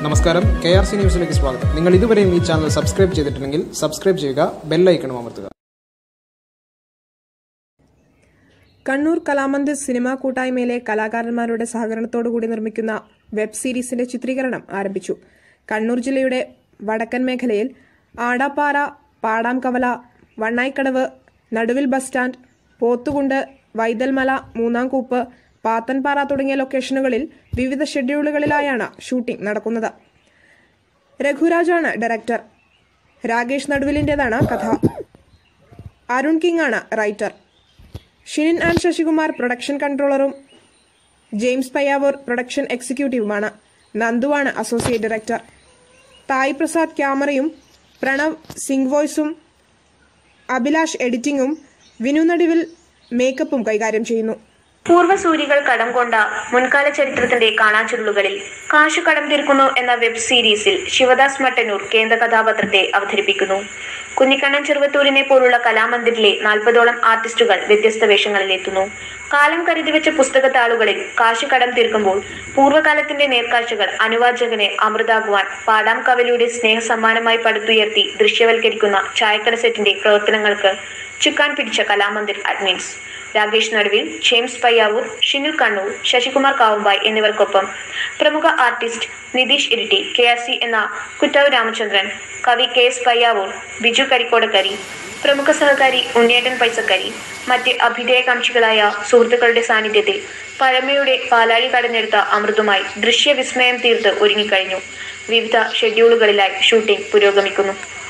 നമസ്കാരം K R C ന്യൂസിലേക്ക് സ്വാഗതം നിങ്ങൾ ഇതുവരെയും ഈ ചാനൽ സബ്സ്ക്രൈബ് ചെയ്തിട്ടുണ്ടെങ്കിൽ സബ്സ്ക്രൈബ് ചെയ്യുക ബെല്ലൈക്കണും അമർത്തുക കണ്ണൂർ കലാമന്ദിർ സിനിമാ കൂട്ടായ്മയിലെ കലാകാരന്മാരുടെ സഹകരണത്തോടുകൂടി നിർമ്മിക്കുന്ന വെബ് സീരീസിന്റെ ചിത്രീകരണം ആരംഭിച്ചു കണ്ണൂർ ജില്ലയുടെ വടക്കൻ മേഖലയിൽ ആടാപ്പാറ പാടാംകവല വണ്ണായിക്കടവ് നടുവിൽ ബസ് സ്റ്റാൻഡ് പോത്തുകുണ്ട് വൈതൽമല മൂന്നാംകൂപ്പ് പാത്തൻപാറ തുടങ്ങിയ ലൊക്കേഷനുകളിൽ വിവിധ ഷെഡ്യൂളുകളിലായാണ് ഷൂട്ടിംഗ് നടക്കുന്നത് രഘുരാജാണ് ഡയറക്ടർ രാകേഷ് നടുവിലിൻ്റെതാണ് കഥ അരുൺ കിങ് ആണ് writer Shinin and Sasikumar production കൺട്രോളറും ജെയിംസ് പയ്യാവൂർ പ്രൊഡക്ഷൻ എക്സിക്യൂട്ടീവുമാണ് നന്ദുവാണ് അസോസിയേറ്റ് ഡയറക്ടർ തായ് പ്രസാദ് ക്യാമറയും പ്രണവ് സിംഗ് വോയ്സും അഭിലാഷ് എഡിറ്റിംഗും വിനു നടുവിൽ മേക്കപ്പും കൈകാര്യം ചെയ്യുന്നു പൂർവ്വസൂരികൾ കടം കൊണ്ട മുൻകാല ചരിത്രത്തിന്റെ കാണാച്ചുരുളുകളിൽ കാശു കടം തീർക്കുന്നു എന്ന വെബ് സീരീസിൽ ശിവദാസ് മട്ടന്നൂർ കേന്ദ്ര കഥാപാത്രത്തെ അവതരിപ്പിക്കുന്നു കുഞ്ഞിക്കണ്ണൻ ചെറുവത്തൂരിനെ പോലുള്ള കലാമന്ദിരിലെ നാൽപ്പതോളം ആർട്ടിസ്റ്റുകൾ വ്യത്യസ്ത വേഷങ്ങളിലെത്തുന്നു കാലം കരുതി വെച്ച പുസ്തകത്താളുകളിൽ കാശു കടം തീർക്കുമ്പോൾ പൂർവ്വകാലത്തിന്റെ നേർക്കാഴ്ചകൾ അനുവാചകനെ അമൃതാകുവാൻ പാടാം കവലിയുടെ സ്നേഹസമ്മാനമായി പടുത്തുയർത്തി ദൃശ്യവൽക്കരിക്കുന്ന ചായക്കട സെറ്റിന്റെ പ്രവർത്തനങ്ങൾക്ക് ചുക്കാൻ പിടിച്ച കലാമന്ദിർ അഡ്മിൻസ് രാകേഷ് നടുവിൽ ജെയിംസ് പയ്യാവൂർ ഷിനിൽ കണ്ണൂർ ശശികുമാർ കാവുമ്പായ് എന്നിവർക്കൊപ്പം പ്രമുഖ artist Nitheesh Iritty K R C എന്ന കുറ്റാവ് രാമചന്ദ്രൻ കവി കെ എസ് പയ്യാവൂർ ബിജു കരിക്കോടക്കരി പ്രമുഖ സഹകാരി ഉണ്ണിയേട്ടൻ പൈസക്കരി മറ്റ് അഭിധേയകാംക്ഷികളായ സുഹൃത്തുക്കളുടെ സാന്നിധ്യത്തിൽ പഴമയുടെ പാലാഴി കടഞ്ഞെടുത്ത അമൃതുമായി ദൃശ്യവിസ്മയം തീർത്ത് ഒരുങ്ങിക്കഴിഞ്ഞു വിവിധ ഷെഡ്യൂളുകളിലായി ഷൂട്ടിംഗ് പുരോഗമിക്കുന്നു